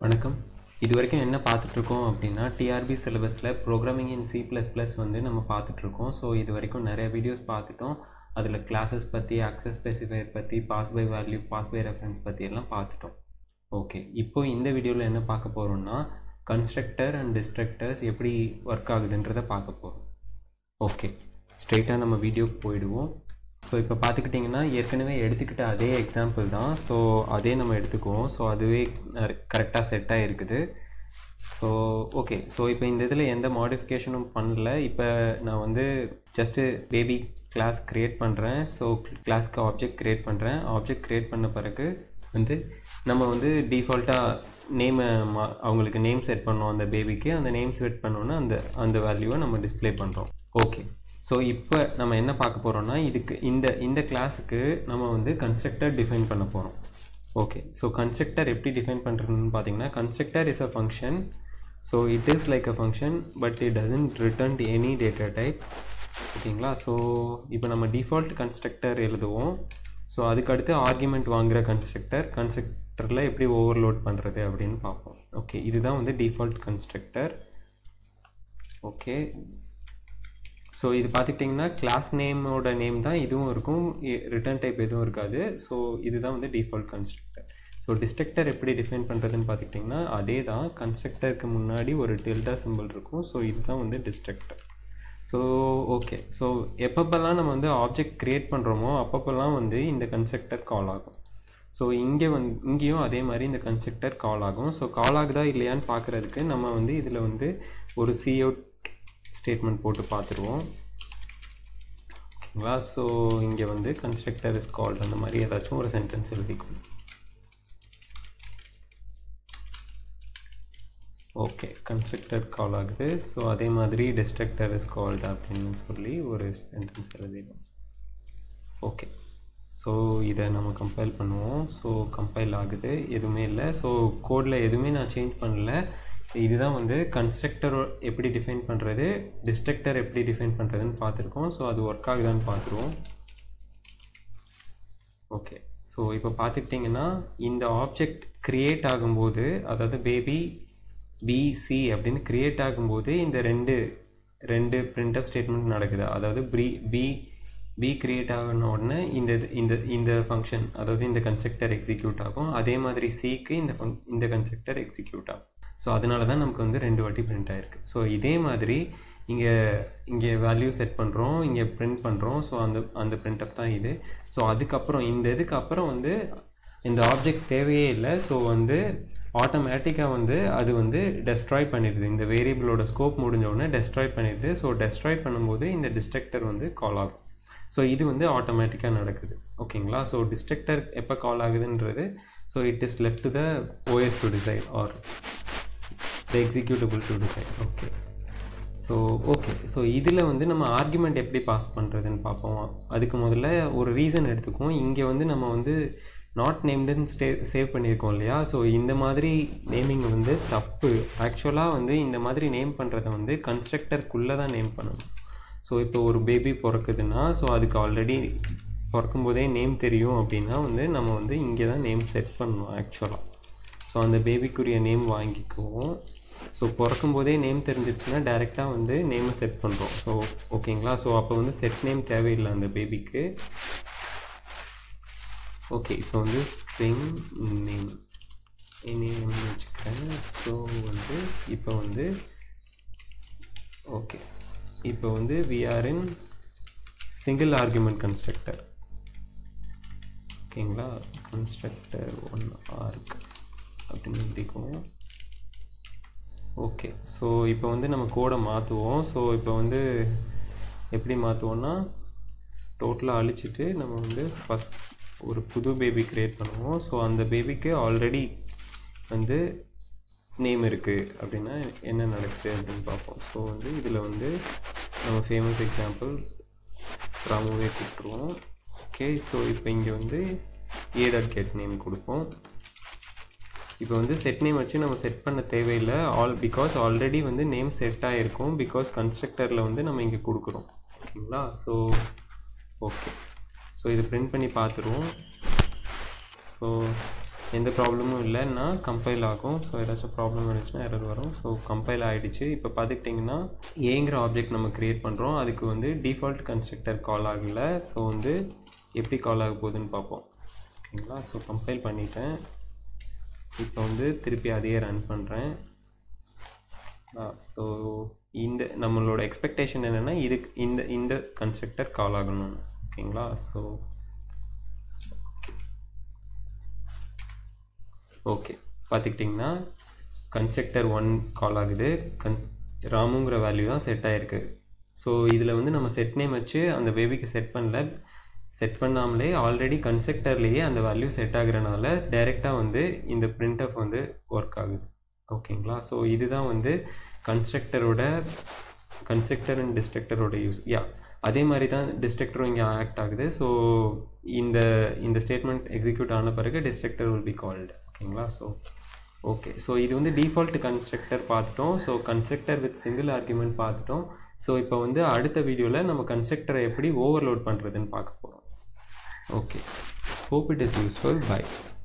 வணக்கம் இது வரைக்கும் என்ன பார்த்துட்ருக்கோம் அப்படின்னா டிஆர்பி சிலபஸில் programming in C plus plus வந்து நம்ம பார்த்துட்ருக்கோம் ஸோ இது வரைக்கும் நிறைய வீடியோஸ் பார்த்துட்டோம் அதில் கிளாஸஸ் பற்றி அக்சஸ் ஸ்பெசிஃபையர் பற்றி pass by value pass by reference பற்றி எல்லாம் பார்த்துட்டோம் ஓகே இப்போ இந்த வீடியோவில் என்ன பார்க்க போகிறோம்னா கன்ஸ்ட்ரக்டர் அண்ட் டிஸ்ட்ரக்டர்ஸ் எப்படி ஒர்க் ஆகுதுன்றதை பார்க்க போகிறோம் ஓகே ஸ்ட்ரெயிட்டாக நம்ம வீடியோக்கு போயிடுவோம் ஸோ இப்போ பார்த்துக்கிட்டிங்கன்னா ஏற்கனவே எடுத்துக்கிட்ட அதே எக்ஸாம்பிள் தான் ஸோ அதே நம்ம எடுத்துக்குவோம் ஸோ அதுவே கரெக்டாக செட்டாக இருக்குது ஸோ ஓகே ஸோ இப்போ இந்த இதில் எந்த மாடிஃபிகேஷனும் பண்ணல இப்போ நான் வந்து ஜஸ்ட்டு பேபி கிளாஸ் க்ரியேட் பண்ணுறேன் ஸோ கிளாஸ்க்கு ஆப்ஜெக்ட் க்ரியேட் பண்ணுறேன் ஆப்ஜெக்ட் க்ரியேட் பண்ண பிறகு வந்து நம்ம வந்து டிஃபால்ட்டாக நேமை மா அவங்களுக்கு நேம் செட் பண்ணோம் அந்த பேபிக்கு அந்த நேம் செட் பண்ணோன்னா அந்த அந்த வேல்யூவை நம்ம டிஸ்ப்ளே பண்ணுறோம் ஓகே ஸோ இப்போ நம்ம என்ன பார்க்க போகிறோம்னா இதுக்கு இந்த இந்த கிளாஸுக்கு நம்ம வந்து கன்ஸ்ட்ரக்டர் டிஃபைன் பண்ண போகிறோம் ஓகே ஸோ கன்ஸ்ட்ரக்டர் எப்படி டிஃபைன் பண்ணுறதுன்னு பார்த்தீங்கன்னா constructor is a function so it is like a function but it doesn't return any data type ஓகேங்களா ஸோ இப்போ நம்ம டிஃபால்ட் கன்ஸ்ட்ரக்டர் எழுதுவோம் ஸோ அதுக்கு அடுத்து ஆர்குமெண்ட் வாங்குகிற கன்ஸ்ட்ரக்டர் கன்ஸ்ட்ரக்டரில் எப்படி ஓவர்லோட் பண்ணுறது அப்படின்னு பார்ப்போம் ஓகே இதுதான் வந்து டிஃபால்ட் கன்ஸ்ட்ரக்டர் ஓகே ஸோ இது பார்த்துக்கிட்டிங்கன்னா கிளாஸ் நேமோட நேம் தான் இதுவும் இருக்கும் ரிட்டர்ன் டைப் எதுவும் இருக்காது ஸோ இதுதான் வந்து டிஃபால்ட் கன்ஸ்ட்ரக்டர் ஸோ டிஸ்ட்ரக்டர் எப்படி டிஃபைன் பண்ணுறதுன்னு பார்த்துக்கிட்டிங்கன்னா அதே தான் கன்ஸ்ட்ரக்டருக்கு முன்னாடி ஒரு டெல்டா சிம்பிள் இருக்கும் ஸோ இதுதான் வந்து டிஸ்ட்ரக்டர் ஸோ ஓகே ஸோ எப்பப்பெல்லாம் நம்ம வந்து ஆப்ஜெக்ட் க்ரியேட் பண்ணுறோமோ அப்பப்போல்லாம் வந்து இந்த கன்ஸ்ட்ரக்டர் கால் ஆகும் ஸோ இங்கே வந்து இங்கேயும் அதே மாதிரி இந்த கன்ஸ்ட்ரக்டர் கால் ஆகும் ஸோ கால் ஆகுதா இல்லையான்னு பார்க்குறதுக்கு நம்ம வந்து இதில் வந்து ஒரு சி அவுட் ஸ்டேட்மெண்ட் போட்டு பார்த்துருவோம் ஓகேங்களா ஸோ இங்கே வந்து கன்ஸ்ட்ரக்டர் இஸ் கால்ட் அந்த மாதிரி ஏதாச்சும் ஒரு சென்டென்ஸ் எழுதிக்கணும் ஓகே கன்ஸ்ட்ரக்டர் கால் ஆகுது ஸோ அதே மாதிரி டிஸ்ட்ரக்டர் இஸ் கால்டு அப்படின்னு சொல்லி ஒரு சென்டென்ஸ் எழுதிடும் ஓகே ஸோ இதை நம்ம கம்பைல் பண்ணுவோம் ஸோ கம்பைல் ஆகுது எதுவுமே இல்லை ஸோ கோடில் எதுவுமே நான் சேஞ்ச் பண்ணல இதுதான் வந்து கன்ஸ்ட்ரக்டர் எப்படி டிஃபைன் பண்ணுறது டிஸ்ட்ரக்டர் எப்படி டிஃபைன் பண்ணுறதுன்னு பார்த்துருக்கோம் ஸோ அது ஒர்க் ஆகுதான்னு பார்த்துருவோம் ஓகே ஸோ இப்போ பார்த்துக்கிட்டிங்கன்னா இந்த ஆப்ஜெக்ட் க்ரியேட் ஆகும்போது அதாவது பேபி பிசி அப்படின்னு க்ரியேட் ஆகும்போது இந்த ரெண்டு ரெண்டு பிரிண்ட் ஆஃப் ஸ்டேட்மெண்ட் நடக்குது அதாவது ப்ரீ பி பி க்ரியேட் ஆகின உடனே இந்த இந்த இந்த ஃபங்க்ஷன் அதாவது இந்த கன்ஸ்ட்ரக்டர் எக்ஸிக்யூட் ஆகும் அதே மாதிரி சிக்கு இந்த ஃபங் இந்த கன்ஸ்ட்ரக்டர் எக்ஸிக்யூட் ஆகும் ஸோ அதனால தான் நமக்கு வந்து ரெண்டு வாட்டி பிரிண்ட் ஆகிருக்கு ஸோ இதே மாதிரி இங்கே இங்கே வேல்யூ செட் பண்ணுறோம் இங்கே பிரிண்ட் பண்ணுறோம் ஸோ அந்த அந்த பிரிண்ட் ஆஃப் தான் இது ஸோ அதுக்கப்புறம் இந்த இதுக்கு அப்புறம் வந்து இந்த ஆப்ஜெக்ட் தேவையே இல்லை ஸோ வந்து ஆட்டோமேட்டிக்காக வந்து அது வந்து டெஸ்ட்ராய் பண்ணிடுது இந்த வேரியபிளோட ஸ்கோப் முடிஞ்ச உடனே டெஸ்ட்ராய் பண்ணிடுது ஸோ டெஸ்ட்ராய் பண்ணும்போது இந்த டிஸ்ட்ரக்டர் வந்து கால் ஆகும் ஸோ இது வந்து ஆட்டோமேட்டிக்காக நடக்குது ஓகேங்களா ஸோ டிஸ்ட்ரக்டர் எப்போ கால் ஆகுதுன்றது so it is left to the OS to decide or the executable to decide okay so okay so இதில் வந்து நம்ம ஆர்குமெண்ட் எப்படி பாஸ் பண்ணுறதுன்னு பார்ப்போம் அதுக்கு முதல்ல ஒரு ரீசன் எடுத்துக்குவோம் இங்கே வந்து நம்ம வந்து நாட் நேம்டுன்னு ஸ்டே சேவ் பண்ணியிருக்கோம் இல்லையா ஸோ இந்த மாதிரி நேமிங் வந்து தப்பு ஆக்சுவலாக வந்து இந்த மாதிரி நேம் பண்ணுறத வந்து கன்ஸ்ட்ரக்டருக்குள்ளே தான் நேம் பண்ணணும் ஸோ இப்போ ஒரு பேபி பிறக்குதுன்னா ஸோ அதுக்கு ஆல்ரெடி பிறக்கும்போதே நேம் தெரியும் அப்படின்னா வந்து நம்ம வந்து இங்கே தான் நேம் செட் பண்ணணும் ஆக்சுவலாக ஸோ அந்த பேபிக்குரிய நேம் வாங்கிக்குவோம் ஸோ பிறக்கும்போதே நேம் தெரிஞ்சிச்சுன்னா டேரெக்டாக வந்து நேமை செட் பண்ணுறோம் ஸோ ஓகேங்களா ஸோ அப்போ வந்து செட் நேம் தேவையில்லை அந்த பேபிக்கு ஓகே இப்போ வந்து ஸ்ட்ரிங் நேம் நேம் வச்சுக்கிறேன் ஸோ வந்து இப்போ வந்து ஓகே இப்போ வந்து we are in single argument constructor ஓகேங்களா கன்ஸ்ட்ரக்டர் ஒன் ஆர்க் அப்படின்னு எழுதிக்குவோம் ஓகே ஸோ இப்போ வந்து நம்ம கோடை மாற்றுவோம் ஸோ இப்போ வந்து எப்படி மாற்றுவோன்னா டோட்டலாக அழிச்சிட்டு நம்ம வந்து ஃபஸ்ட் ஒரு புது பேபி க்ரியேட் பண்ணுவோம் ஸோ அந்த பேபிக்கு ஆல்ரெடி வந்து நேம் இருக்குது அப்படின்னா என்ன நடக்குது அப்படின்னு பார்ப்போம் ஸோ வந்து இதில் வந்து நம்ம ஃபேமஸ் எக்ஸாம்பிள் ராமுவே கொடுத்துருவோம் ஓகே ஸோ இப்போ இங்கே வந்து ஏ டாட் கெட் நேம் கொடுப்போம் இப்போ வந்து செட் நேம் வச்சு நம்ம செட் பண்ண தேவையில்லை ஆல் பிகாஸ் ஆல்ரெடி வந்து நேம் செட் ஆகிருக்கும் பிகாஸ் கன்ஸ்ட்ரக்டரில் வந்து நம்ம இங்கே கொடுக்குறோம் ஓகேங்களா ஸோ ஓகே ஸோ இது பிரிண்ட் பண்ணி பார்த்துருவோம் ஸோ எந்த ப்ராப்ளமும் இல்லைன்னா கம்பைல் ஆகும் ஸோ ஏதாச்சும் ப்ராப்ளம் இருந்துச்சுன்னா எரர் வரும் ஸோ கம்பைல் ஆகிடுச்சு இப்போ பார்த்துக்கிட்டிங்கன்னா ஏங்கிற ஆப்ஜெக்ட் நம்ம க்ரியேட் பண்ணுறோம் அதுக்கு வந்து டிஃபால்ட் கன்ஸ்ட்ரக்டர் கால் ஆகலை ஸோ வந்து எப்படி கால் ஆக போகுதுன்னு பார்ப்போம் ஓகேங்களா ஸோ கம்பைல் பண்ணிட்டேன் இப்போ வந்து திருப்பி அதையே ரன் பண்ணுறேன் ஸோ இந்த நம்மளோட எக்ஸ்பெக்டேஷன் என்னென்னா இதுக்கு இந்த இந்த கன்ஸ்ட்ரக்டர் கால் ஆகணும் ஓகேங்களா ஸோ ஓகே பார்த்துக்கிட்டிங்கன்னா கன்ஸ்ட்ரக்டர் ஒன் கால் ஆகுது கன் ராமுங்கிற வேல்யூ தான் செட் ஆகிருக்கு ஸோ இதில் வந்து நம்ம செட் நேம் வச்சு அந்த பேபிக்கு செட் பண்ணல செட் பண்ணாமலே ஆல்ரெடி கன்ஸ்ட்ரக்டர்லேயே அந்த வேல்யூ செட் ஆகுறனால டைரெக்டாக வந்து இந்த பிரிண்ட் வந்து ஒர்க் ஆகுது ஓகேங்களா ஸோ இதுதான் வந்து கன்ஸ்ட்ரக்டரோட கன்ஸ்ட்ரக்டர் அண்ட் டிஸ்ட்ரக்டரோட யூஸ் யா அதே மாதிரி தான் டிஸ்ட்ரக்டரும் இங்கே ஆக்ட் ஆகுது ஸோ இந்த இந்த ஸ்டேட்மெண்ட் எக்ஸிக்யூட் ஆன பிறகு டிஸ்ட்ரக்டர் வில் பி கால்டு ஓகேங்களா ஸோ ஓகே ஸோ இது வந்து டிஃபால்ட் கன்ஸ்ட்ரக்டர் பார்த்துட்டோம் so constructor with single argument பார்த்துட்டோம் ஸோ இப்போ வந்து அடுத்த வீடியோவில் நம்ம கன்ஸ்ட்ரக்டரை எப்படி ஓவர்லோட் பண்ணுறதுன்னு பார்க்க போகிறோம் okay hope it is useful by